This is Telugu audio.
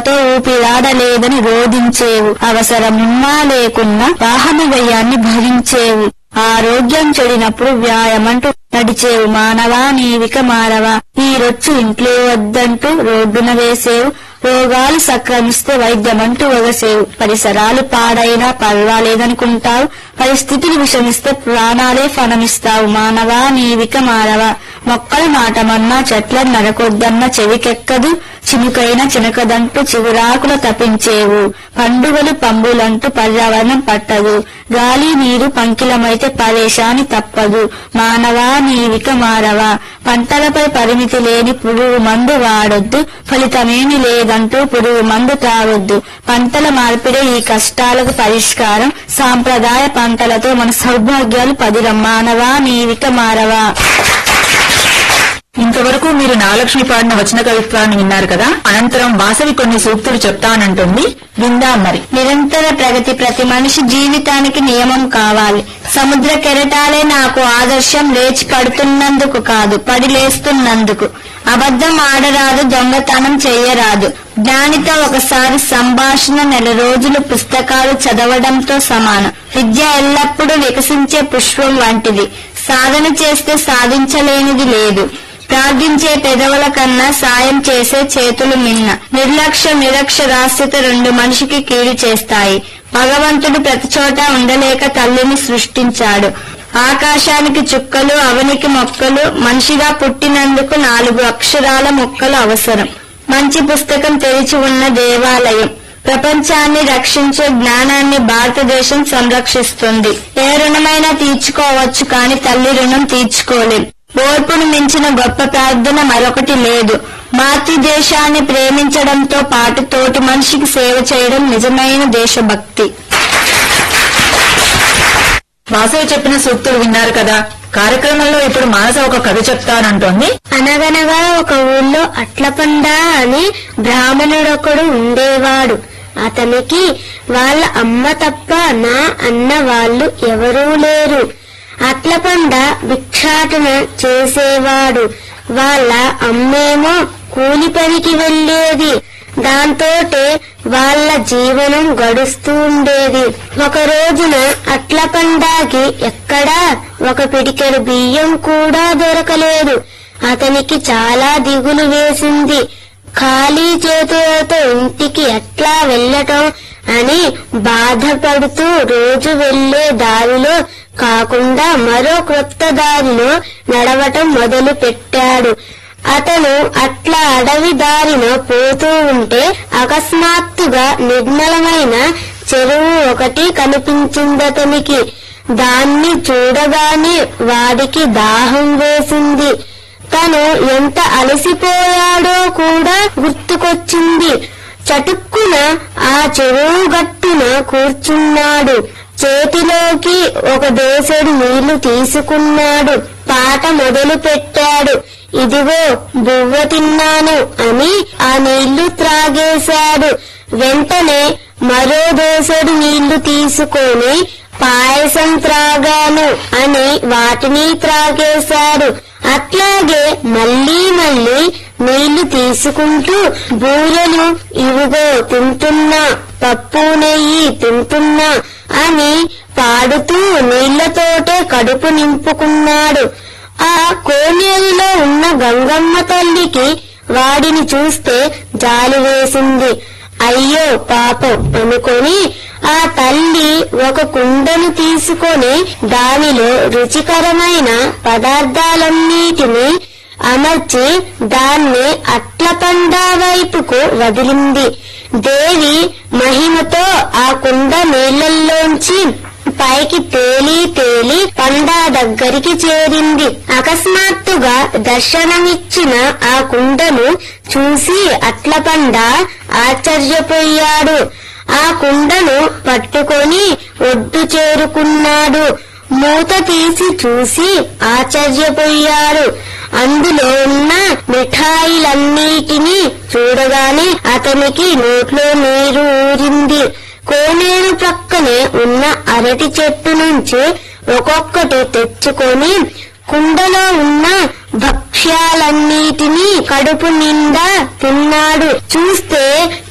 శ్వాసతో ఊపిరాడలేదని రోధించేవు అవసరమున్నా లేకున్నా వాహన వ్యయాన్ని భరించేవు ఆరోగ్యం చెడినప్పుడు వ్యాయమంటూ నడిచేవు మానవా నీవిక మారవా ఈ రొచ్చు ఇంట్లో వద్దంటూ రోడ్డున వేసేవు రోగాలు సక్రమిస్తే వైద్యమంటూ వగసేవు పరిసరాలు పాడైనా పర్వాలేదనుకుంటావు పరిస్థితులు విషమిస్తే ప్రాణాలే ఫలమిస్తావు మానవా నీవిక మారవా మొక్కలు నాటమన్నా చెట్లను నరకొద్దన్న చెవికెక్కదు చినుకైన చినకదంటూ చిగురాకులు తపించేవు పండుగలు పంబులంటూ పర్యావరణం పట్టదు గాలి నీరు పంకిలమైతే పరేషాని తప్పదు మానవా నీవిక మారవా పంటలపై పరిమితి లేని పురుగు మందు వాడొద్దు ఫలితమేమి లేదంటూ పురుగు మందు తాగొద్దు పంటల మార్పిడే ఈ కష్టాలకు పరిష్కారం సాంప్రదాయ పంటలతో మన సౌభాగ్యాలు పదిరం మానవా నీవిక మారవా ఇంతవరకు మీరు నాగలక్ష్మి పాడిన వచన కవిత్వాన్ని విన్నారు కదా అనంతరం వాసవి కొన్ని సూక్తులు చెప్తానంటుంది విందాం మరి నిరంతర ప్రగతి ప్రతి మనిషి జీవితానికి నియమం కావాలి సముద్ర కెరటాలే నాకు ఆదర్శం లేచి పడుతున్నందుకు కాదు పడి లేస్తున్నందుకు అబద్ధం ఆడరాదు దొంగతనం చెయ్యరాదు జ్ఞానితో ఒకసారి సంభాషణ నెల రోజులు పుస్తకాలు చదవడంతో సమానం విద్య ఎల్లప్పుడూ వికసించే పుష్పం వంటిది సాధన చేస్తే సాధించలేనిది లేదు ప్రార్థించే పెదవుల కన్నా సాయం చేసే చేతులు మిన్న నిర్లక్ష్య నిరక్షరాస్యత రెండు మనిషికి కీడు చేస్తాయి భగవంతుడు ప్రతి చోట ఉండలేక తల్లిని సృష్టించాడు ఆకాశానికి చుక్కలు అవనికి మొక్కలు మనిషిగా పుట్టినందుకు నాలుగు అక్షరాల మొక్కలు అవసరం మంచి పుస్తకం తెరిచి ఉన్న దేవాలయం ప్రపంచాన్ని రక్షించే జ్ఞానాన్ని భారతదేశం సంరక్షిస్తుంది ఏ రుణమైనా తీర్చుకోవచ్చు కానీ తల్లి రుణం తీర్చుకోలేం ఓర్పును మించిన గొప్ప ప్రార్థన మరొకటి లేదు మాతృదేశాన్ని ప్రేమించడంతో పాటు తోటి మనిషికి సేవ చేయడం నిజమైన దేశభక్తి వాసవి చెప్పిన సూక్తులు విన్నారు కదా కార్యక్రమంలో ఇప్పుడు మానస ఒక కథ చెప్తానంటోంది అనగనగా ఒక ఊళ్ళో అట్లపండ అని బ్రాహ్మణుడొకడు ఉండేవాడు అతనికి వాళ్ళ అమ్మ తప్ప నా అన్న వాళ్ళు ఎవరూ లేరు అట్లపండ భిక్షాటన చేసేవాడు వాళ్ళ అమ్మేమో కూలి పనికి వెళ్లేది దాంతోటే వాళ్ళ జీవనం గడుస్తూ ఉండేది ఒక రోజున అట్ల పండాకి ఎక్కడా ఒక పిడికెడు బియ్యం కూడా దొరకలేదు అతనికి చాలా దిగులు వేసింది ఖాళీ చేతులతో ఇంటికి ఎట్లా వెళ్ళటం అని బాధపడుతూ రోజు వెళ్లే దారిలో కాకుండా మరో క్రొత్త దారిలో నడవటం మొదలు పెట్టాడు అతను అట్లా అడవి దారిన పోతూ ఉంటే అకస్మాత్తుగా నిర్మలమైన చెరువు ఒకటి కనిపించిందతనికి దాన్ని చూడగానే వాడికి దాహం వేసింది తను ఎంత అలసిపోయాడో కూడా గుర్తుకొచ్చింది చటుక్కున ఆ చెరువు గట్టున కూర్చున్నాడు చేతిలోకి ఒక దేశడు నీళ్లు తీసుకున్నాడు పాట మొదలు పెట్టాడు ఇదిగో బువ్వ తిన్నాను అని ఆ నీళ్లు త్రాగేశాడు వెంటనే మరో దేశడు నీళ్లు తీసుకొని పాయసం త్రాగాను అని వాటిని త్రాగేశాడు అట్లాగే మళ్ళీ మళ్ళీ నీళ్లు తీసుకుంటూ బూరెలు ఇవిగో తింటున్నా పప్పు నెయ్యి తింటున్నా అని పాడుతూ నీళ్లతోటే కడుపు నింపుకున్నాడు ఆ కోనేరులో ఉన్న గంగమ్మ తల్లికి వాడిని చూస్తే జాలి వేసింది అయ్యో పాపం అనుకొని ఆ తల్లి ఒక కుండను తీసుకొని దానిలో రుచికరమైన పదార్థాలన్నిటినీ అమర్చి దాన్ని అట్లపండా వైపుకు వదిలింది దేవి మహిమతో ఆ కుండ నీళ్లల్లోంచి పైకి తేలి తేలి పండా దగ్గరికి చేరింది అకస్మాత్తుగా దర్శనమిచ్చిన ఆ కుండను చూసి అట్లపండ ఆశ్చర్యపోయాడు ఆ కుండను పట్టుకొని ఒడ్డు చేరుకున్నాడు మూత తీసి చూసి ఆశ్చర్యపోయాడు అందులో ఉన్న మిఠాయిలన్నిటినీ చూడగానే అతనికి నోట్లో నీరు ఊరింది కోనేరు ప్రక్కనే ఉన్న అరటి చెట్టు నుంచి ఒక్కొక్కటి తెచ్చుకొని కుండలో ఉన్న భక్ష్యాలన్నిటినీ కడుపు నిండా తిన్నాడు చూస్తే